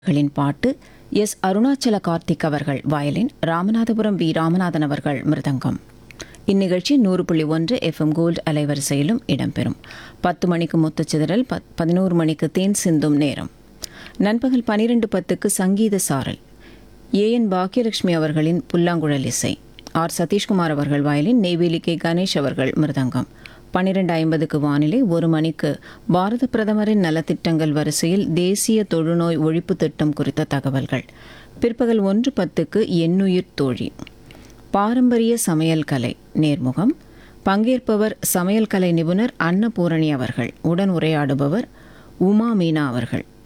களின் பாட்டு எஸ் அருணாச்சல கார்த்திக் அவர்கள் வயலின் ராமநாதபுரம் வி ராமநாதன் அவர்கள் மிருதங்கம் இந்நிகழ்ச்சி நூறு புள்ளி ஒன்று எஃப்எம் கோல்டு அலைவரிசையிலும் இடம்பெறும் பத்து மணிக்கு முத்துச்சிதறல் பத் பதினோரு மணிக்கு தேன் சிந்தும் நேரம் நண்பகல் பனிரெண்டு பத்துக்கு சங்கீத சாரல் ஏஎன் பாக்கியலட்சுமி அவர்களின் புல்லாங்குழல் இசை ஆர் சதீஷ்குமார் அவர்கள் வயலின் நெய்வேலி கே கணேஷ் அவர்கள் மிருதங்கம் பன்னிரெண்டு ஐம்பதுக்கு வானிலை ஒரு மணிக்கு பாரத பிரதமரின் நலத்திட்டங்கள் வரிசையில் தேசிய தொழுநோய் ஒழிப்பு திட்டம் குறித்த தகவல்கள் பிற்பகல் ஒன்று பத்துக்கு எண்ணுயிர் தோழி பாரம்பரிய சமையல் கலை நேர்முகம் பங்கேற்பவர் சமையல் கலை நிபுணர் அன்னபூரணி அவர்கள் உடன் உரையாடுபவர் உமா மீனா அவர்கள்